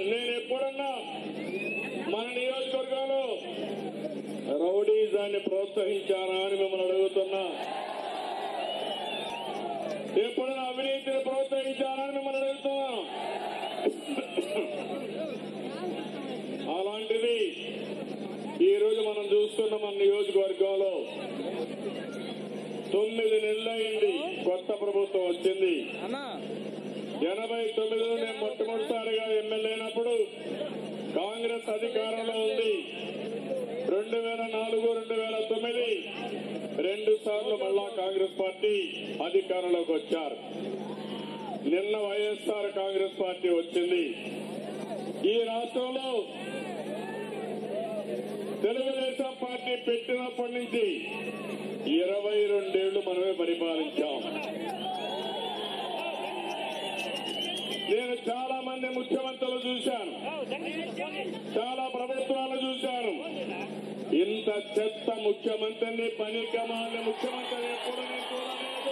నేను ఎప్పుడన్నా మన నియోజకవర్గంలో రౌడీజాన్ని ప్రోత్సహించారా అని మిమ్మల్ని అడుగుతున్నా ఎప్పుడైనా అవినీతిని ప్రోత్సహించారా అని మిమ్మల్ని అడుగుతున్నా అలాంటిది ఈ రోజు మనం చూస్తున్న మన నియోజకవర్గంలో తొమ్మిది నెలలైంది కొత్త ప్రభుత్వం వచ్చింది అన్నా ఎనభై తొమ్మిదిలో నేను మొట్టమొదటిసారిగా ఎమ్మెల్యే అయినప్పుడు కాంగ్రెస్ అధికారంలో ఉంది రెండు వేల నాలుగు రెండు వేల తొమ్మిది రెండు సార్లు మళ్ళా కాంగ్రెస్ పార్టీ అధికారంలోకి వచ్చారు నిన్న వైఎస్ఆర్ కాంగ్రెస్ పార్టీ వచ్చింది ఈ రాష్ట్రంలో తెలుగుదేశం పార్టీ పెట్టినప్పటి నుంచి ఇరవై రెండేళ్లు మనమే పరిపాలించాం నేను చాలా మంది ముఖ్యమంత్రులు చూశాను చాలా ప్రభుత్వాలు చూశాను ఇంత చెత్త ముఖ్యమంత్రిని పనికమాల ముఖ్యమంత్రి ఎప్పుడు నేను చూడలేదు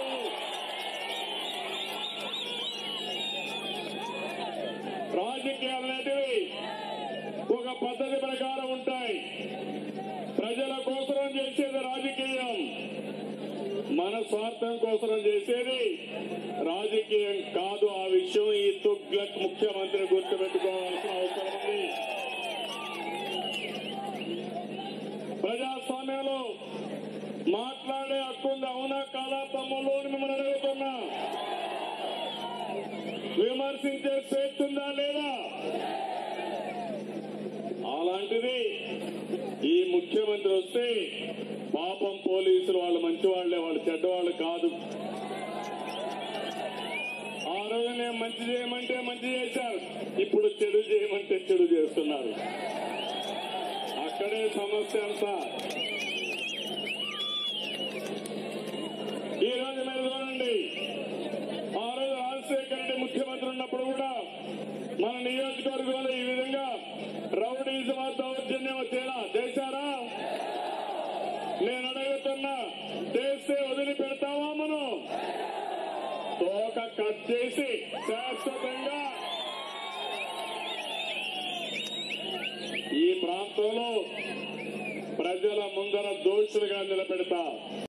రాజకీయాలు అనేటివి ఒక పద్ధతి ప్రకారం ఉంటాయి ప్రజల కోసం చేసేది రాజకీయం మన స్వార్థం కోసం చేసేది రాజకీయం కాదు ఆ విషయం ఈ తుగ్లక్ ముఖ్యమంత్రి గుర్తుపెట్టుకోవాల్సిన అవసరం ఉంది ప్రజాస్వామ్యంలో మాట్లాడే హక్కు ఉంది అవునా కాదా తమ్ముళ్ళు అని మిమ్మల్ని అడుగుతున్నా విమర్శించే స్వేచ్ఛ ఉందా లేదా అలాంటిది ఈ ముఖ్యమంత్రి వస్తే పాపం పోలీసులు వాళ్ళు మంచి వాళ్లే వాళ్ళు చెడ్డవాళ్ళు కాదు ఆ రోజు నేను మంచి చేయమంటే మంచి చేశారు ఇప్పుడు చెడు చేయమంటే చెడు చేస్తున్నారు అక్కడే సమస్య అంతా ఈ రోజు మీరు చూడండి ఆ రోజు రాజశేఖర రెడ్డి ముఖ్యమంత్రి ఉన్నప్పుడు కూడా మన నియోజకవర్గంలో ఈ విధంగా రౌడీజమా దౌర్జన్యం తేడా చేశారా నేను అడుగుతున్నా చేస్తే వదిలిపెడతావా మనం తోక కట్ చేసి శాశ్వతంగా ఈ ప్రాంతంలో ప్రజల ముందర దోషులుగా నిలబెడతా